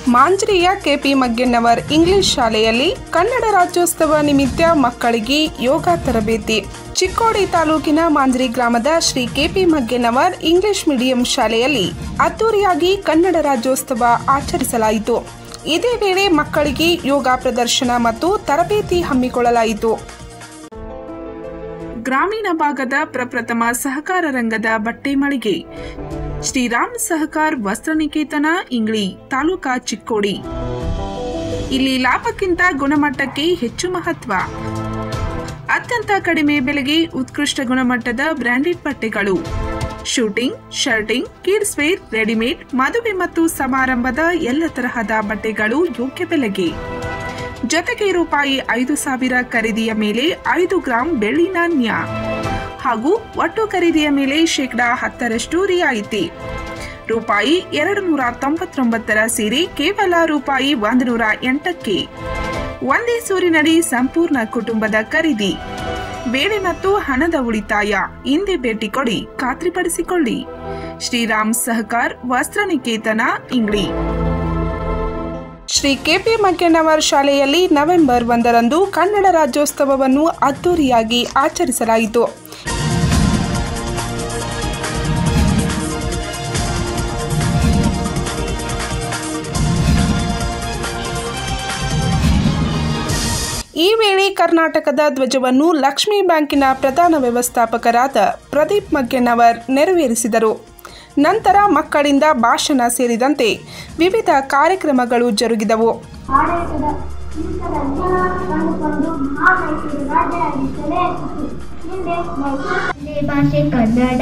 ಮಾಂಜ್ರಿಯ KP Maggennavar English ಶಾಲೆಯಲ್ಲಿ ಕನ್ನಡ ರಾಜ್ಯೋತ್ಸವ ನಿಮಿತ್ತ ಮಕ್ಕಳಿಗೆ ಯೋಗ ತರಬೇತಿ ಚಿಕ್ಕೋಡಿ ತಾಲೂಕಿನ ಮಾಂಜ್ರಿ ಗ್ರಾಮದ Shri K P Maggennavar English medium ಶಾಲೆಯಲ್ಲಿ ಅದ್ದೂರಿಯಾಗಿ ಕನ್ನಡ ರಾಜ್ಯೋತ್ಸವ ಆಚರಿಸಲಾಯಿತು ಇದೇ ವೇಳೆ ಮಕ್ಕಳಿಗೆ ಯೋಗ ಪ್ರದರ್ಶನ ಮತ್ತು ತರಬೇತಿ ಹಮ್ಮಿಕೊಳ್ಳಲಾಯಿತು ಗ್ರಾಮೀಣ ಭಾಗದ ಪ್ರಪ್ರಥಮ ಸಹಕಾರ ರಂಗದ ಬಟ್ಟೆ ಮಳಿಗೆ ಶ್ರೀರಾಮ್ ಸಹಕಾರ್ ವಸ್ತ್ರನಿಕೇತನ ಇಂಗ್ಳಿ ತಾಲೂಕಾ ಚಿಕ್ಕೋಡಿ ಇಲ್ಲಿ ಲಾಭಕ್ಕಿಂತ ಗುಣಮಟ್ಟಕ್ಕೆ ಹೆಚ್ಚು ಮಹತ್ವ ಅತ್ಯಂತ ಕಡಿಮೆ ಬೆಲೆಗೆ ಉತ್ಕೃಷ್ಟ ಗುಣಮಟ್ಟದ ಬ್ರಾಂಡೆಡ್ ಬಟ್ಟೆಗಳು suiting shirting kids wear readymade ಮದುವೆ ಮತ್ತು ಸಮಾರಂಭದ ಎಲ್ಲ ತರಹದ ಬಟ್ಟೆಗಳು ಯೋಗ್ಯ ಬೆಲೆಗೆ ಜೊತೆಗೆ ರೂಪಾಯಿ ಐದು ಸಾವಿರ ಖರೀದಿಯ ಮೇಲೆ ಐದು ಗ್ರಾಂ ಬೆಳ್ಳಿ ನಾಣ್ಯ ಹಾಗೂ ಒಟ್ಟು ಖರೀದಿಯ ಮೇಲೆ ಶೇಕಡಾ ಹತ್ತರಷ್ಟು ರಿಯಾಯಿತಿ ರೂಪಾಯಿ ಎರಡು ನೂರ ತೊಂಬತ್ತೊಂಬತ್ತರ ಸೀರೆ ಕೇವಲ ರೂಪಾಯಿ ಒಂದು ನೂರ ಎಂಟಕ್ಕೆ ಒಂದೇ ಸೂರಿನಡಿ ಸಂಪೂರ್ಣ ಕುಟುಂಬದ ಖರೀದಿ ವೇಳೆ ಮತ್ತು ಹಣದ ಉಳಿತಾಯ ಹಿಂದೆ ಭೇಟಿ ಕೊಡಿ ಖಾತ್ರಿಪಡಿಸಿಕೊಳ್ಳಿ ಶ್ರೀರಾಮ್ ಸಹಕಾರ್ ವಸ್ತ್ರನಿಕೇತನ ಇಂಗ್ಳಿ ಶ್ರೀ ಕೆಪಿ ಮಗ್ಗೆನವರ್ ಶಾಲೆಯಲ್ಲಿ ನವೆಂಬರ್ ಒಂದರಂದು ಕನ್ನಡ ರಾಜ್ಯೋತ್ಸವವನ್ನು ಅದ್ದೂರಿಯಾಗಿ ಆಚರಿಸಲಾಯಿತು ಈ ವೇಳೆ ಕರ್ನಾಟಕದ ಧ್ವಜವನ್ನು ಲಕ್ಷ್ಮೀ ಬ್ಯಾಂಕಿನ ಪ್ರಧಾನ ವ್ಯವಸ್ಥಾಪಕರಾದ ಪ್ರದೀಪ್ ಮಗ್ಗೆನವರ್ ನೆರವೇರಿಸಿದರು ನಂತರ ಮಕ್ಕಳಿಂದ ಭಾಷಣ ಸೇರಿದಂತೆ ವಿವಿಧ ಕಾರ್ಯಕ್ರಮಗಳು ಜರುಗಿದವು ಆಡಳಿತದ ಹಿಂಸೆಗಳನ್ನೆಲ್ಲ ಕಂಡುಕೊಂಡು ಮಹಾಮೈಸೂರು ರಾಜ್ಯ ಆಗಿತ್ತಲೇ ಇತ್ತು ಹಿಂದೆ ಮೈಸೂರು ತಂದೆ ಭಾಷೆ ಕನ್ನಡ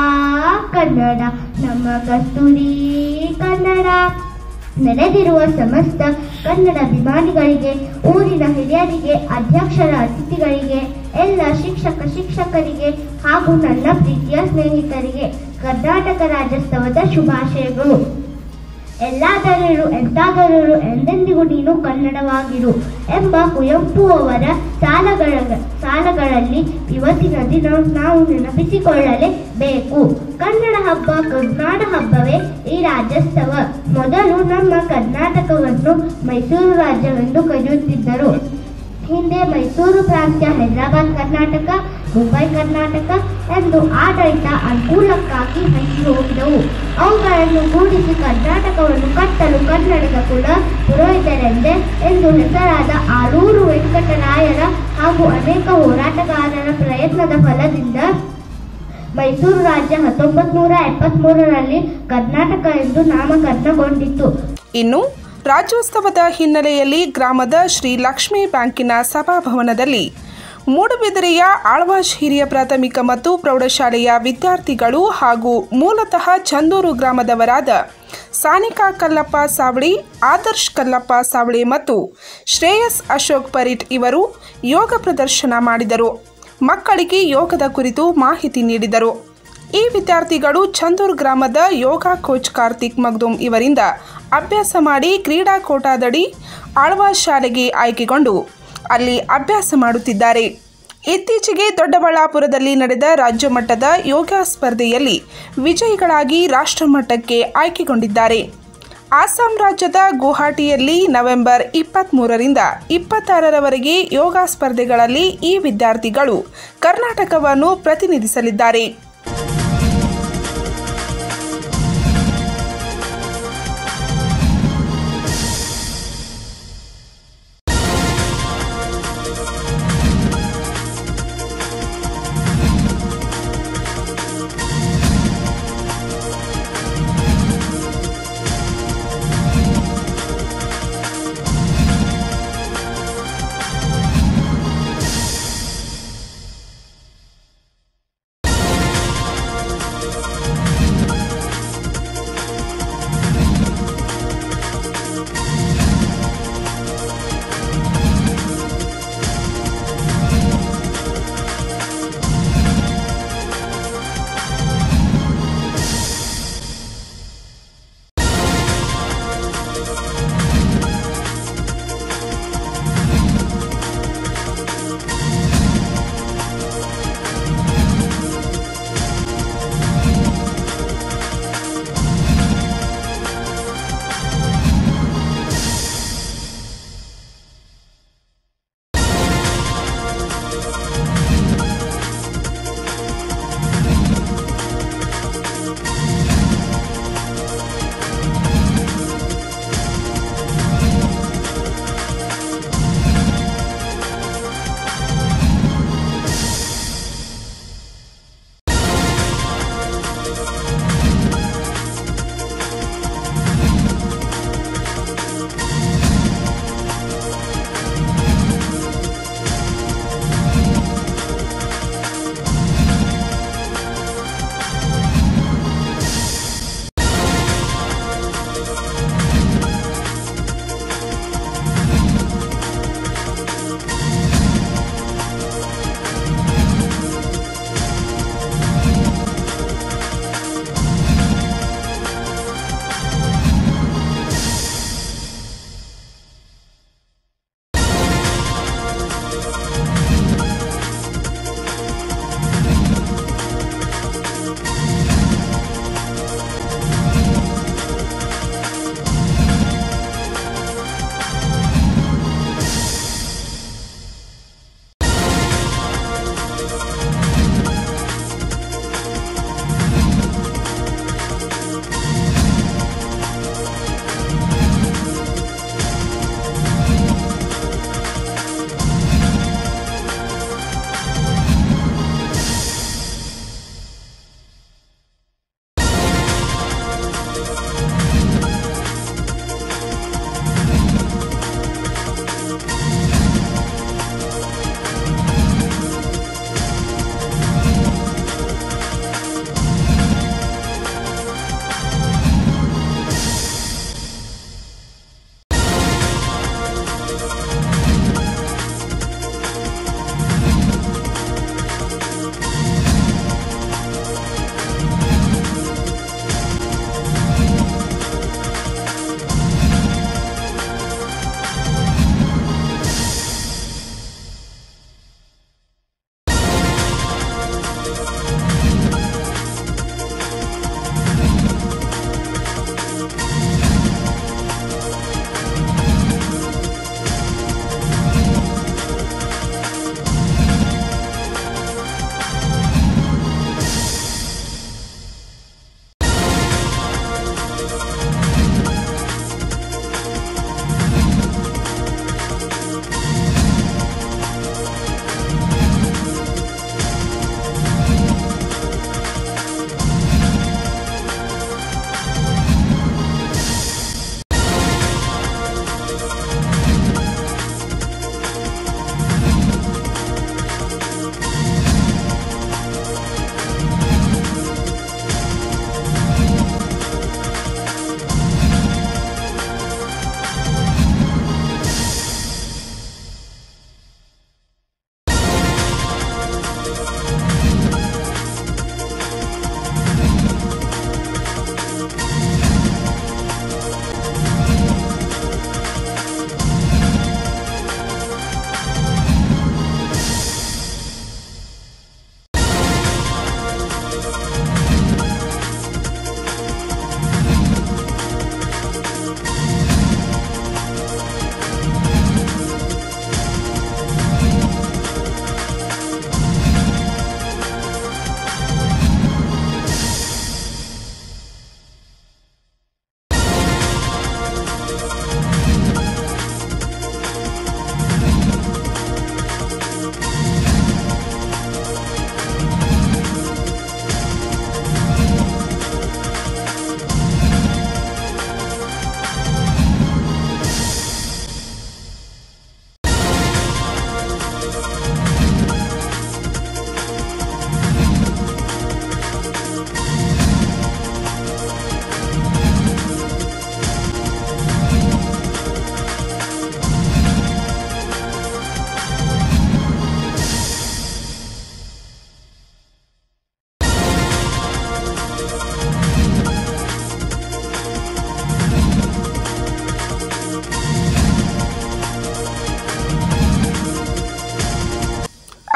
ಕನ್ನಡ ನಮ್ಮ ಕಸ್ತೂರಿ ಕನ್ನಡ ನೆಲೆದಿರುವ ಸಮಸ್ತ ಕನ್ನಡ ಅಭಿಮಾನಿಗಳಿಗೆ ಊರಿನ ಹಿರಿಯರಿಗೆ ಅಧ್ಯಕ್ಷರ ಅತಿಥಿಗಳಿಗೆ ಎಲ್ಲ ಶಿಕ್ಷಕ ಶಿಕ್ಷಕರಿಗೆ ಹಾಗೂ ನನ್ನ ಪ್ರೀತಿಯ ಸ್ನೇಹಿತರಿಗೆ ಕರ್ನಾಟಕ ರಾಜ್ಯೋತ್ಸವದ ಶುಭಾಶಯಗಳು ಎಲ್ಲಾದರೂ ಎಂತಾದರೂ ಎಂದೆಂದಿಗೂ ನೀನು ಕನ್ನಡವಾಗಿರು ಎಂಬ ಕುವೆಂಪು ಅವರ ಸಾಲಗಳ ಸಾಲಗಳಲ್ಲಿ ಇವತ್ತಿನ ದಿನ ನಾವು ನೆನಪಿಸಿಕೊಳ್ಳಲೇಬೇಕು ಕನ್ನಡ ಹಬ್ಬ ಕನ್ನಡ ಹಬ್ಬವೇ ಈ ರಾಜ್ಯೋತ್ಸವ ಮೊದಲು ನಮ್ಮ ಕರ್ನಾಟಕವನ್ನು ಮೈಸೂರು ರಾಜ್ಯವೆಂದು ಕರೆಯುತ್ತಿದ್ದರು ಹಿಂದೆ ಮೈಸೂರು ಪ್ರಾಂತ್ಯ ಹೈದರಾಬಾದ್ ಕರ್ನಾಟಕ ಮುಂಬೈ ಕರ್ನಾಟಕ ಎಂದು ಆಡಳಿತ ಅನುಕೂಲಕ್ಕಾಗಿ ಹಂಚಿ ಹೋಗಿದವು ಅವುಗಳನ್ನು ಕೂಡಿಸಿ ಕರ್ನಾಟಕವನ್ನು ಕಟ್ಟಲು ಕನ್ನಡದ ಕುಲ ಪುರೋಹಿತರೆಂದೇ ಎಂದು ಹೆಸರಾದ ಆಲೂರು ವೆಂಕಟರಾಯರ ಹಾಗೂ ಅನೇಕ ಹೋರಾಟಗಾರರ ಪ್ರಯತ್ನದ ಫಲದಿಂದ ಮೈಸೂರು ರಾಜ್ಯ ಹತ್ತೊಂಬತ್ ನೂರ ಎಪ್ಪತ್ಮೂರರಲ್ಲಿ ಕರ್ನಾಟಕ ಎಂದು ನಾಮಕರಣಗೊಂಡಿತು ಇನ್ನು ರಾಜ್ಯೋತ್ಸವದ ಹಿನ್ನೆಲೆಯಲ್ಲಿ ಗ್ರಾಮದ ಶ್ರೀ ಲಕ್ಷ್ಮೀ ಬ್ಯಾಂಕಿನ ಸಭಾಭವನದಲ್ಲಿ ಮೂಡುಬಿದಿರೆಯ ಆಳ್ವಾಶ್ ಹಿರಿಯ ಪ್ರಾಥಮಿಕ ಮತ್ತು ಪ್ರೌಢಶಾಲೆಯ ವಿದ್ಯಾರ್ಥಿಗಳು ಹಾಗೂ ಮೂಲತಃ ಚಂದೂರು ಗ್ರಾಮದವರಾದ ಸಾನಿಕಾ ಕಲ್ಲಪ್ಪ ಸಾವಳಿ ಆದರ್ಶ್ ಕಲ್ಲಪ್ಪ ಸಾವಳಿ ಮತ್ತು ಶ್ರೇಯಸ್ ಅಶೋಕ್ ಪರೀಟ್ ಇವರು ಯೋಗ ಪ್ರದರ್ಶನ ಮಾಡಿದರು ಮಕ್ಕಳಿಗೆ ಯೋಗದ ಕುರಿತು ಮಾಹಿತಿ ನೀಡಿದರು ಈ ವಿದ್ಯಾರ್ಥಿಗಳು ಚಂದೂರ್ ಗ್ರಾಮದ ಯೋಗ ಕೋಚ್ ಕಾರ್ತಿಕ್ ಮಗ್ದುಮ್ ಇವರಿಂದ ಅಭ್ಯಾಸ ಮಾಡಿ ಕ್ರೀಡಾ ಕೋಟಾದಡಿ ಆಳ್ವಾಸ್ ಶಾಲೆಗೆ ಆಯ್ಕೆಗೊಂಡು ಅಲ್ಲಿ ಅಭ್ಯಾಸ ಮಾಡುತ್ತಿದ್ದಾರೆ ಇತ್ತೀಚೆಗೆ ದೊಡ್ಡಬಳ್ಳಾಪುರದಲ್ಲಿ ನಡೆದ ರಾಜ್ಯ ಮಟ್ಟದ ಯೋಗ ಸ್ಪರ್ಧೆಯಲ್ಲಿ ವಿಜಯಿಗಳಾಗಿ ರಾಷ್ಟ್ರಮಟ್ಟಕ್ಕೆ ಆಯ್ಕೆಗೊಂಡಿದ್ದಾರೆ ಅಸ್ಸಾಂ ರಾಜ್ಯದ ಗುವಾಹಟಿಯಲ್ಲಿ ನವೆಂಬರ್ ಇಪ್ಪತ್ತ್ಮೂರರಿಂದ ಇಪ್ಪತ್ತಾರರವರೆಗೆ ಯೋಗ ಸ್ಪರ್ಧೆಗಳಲ್ಲಿ ಈ ವಿದ್ಯಾರ್ಥಿಗಳು ಕರ್ನಾಟಕವನ್ನು ಪ್ರತಿನಿಧಿಸಲಿದ್ದಾರೆ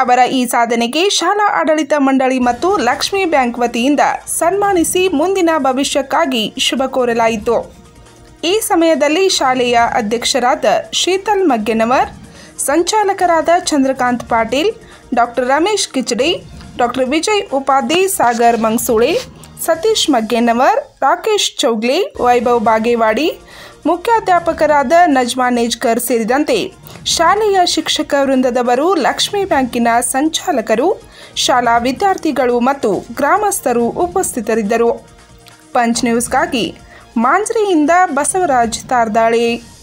ಅವರ ಈ ಸಾಧನೆಗೆ ಶಾಲಾ ಆಡಳಿತ ಮಂಡಳಿ ಮತ್ತು ಲಕ್ಷ್ಮೀ ಬ್ಯಾಂಕ್ ವತಿಯಿಂದ ಸನ್ಮಾನಿಸಿ ಮುಂದಿನ ಭವಿಷ್ಯಕ್ಕಾಗಿ ಶುಭ ಕೋರಲಾಯಿತು ಈ ಸಮಯದಲ್ಲಿ ಶಾಲೆಯ ಅಧ್ಯಕ್ಷರಾದ ಶೀತಲ್ ಮಗ್ಗೆನವರ್ ಸಂಚಾಲಕರಾದ ಚಂದ್ರಕಾಂತ್ ಪಾಟೀಲ್ ಡಾಕ್ಟರ್ ರಮೇಶ್ ಕಿಚಡಿ ಡಾಕ್ಟರ್ ವಿಜಯ್ ಉಪಾಧ್ಯಾಯ್ ಸಾಗರ್ ಮಂಗ್ಸೂಳೆ ಸತೀಶ್ ಮಗ್ಗೆನವರ್ ರಾಕೇಶ್ ಚೌಗ್ಲೆ ವೈಭವ್ ಬಾಗೇವಾಡಿ ಮುಖ್ಯಾಧ್ಯಾಪಕರಾದ ನಜ್ಮಾ ನೇಜ್ಕರ್ ಸೇರಿದಂತೆ ಶಾಲೆಯ ಶಿಕ್ಷಕ ವೃಂದದವರು ಲಕ್ಷ್ಮೀ ಬ್ಯಾಂಕಿನ ಸಂಚಾಲಕರು ಶಾಲಾ ವಿದ್ಯಾರ್ಥಿಗಳು ಮತ್ತು ಗ್ರಾಮಸ್ಥರು ಉಪಸ್ಥಿತರಿದ್ದರು ಪಂಚ್ ನ್ಯೂಸ್ಗಾಗಿ ಮಾಂಜ್ರಿಯಿಂದ ಬಸವರಾಜ್ ತಾರ್ದಾಳೆ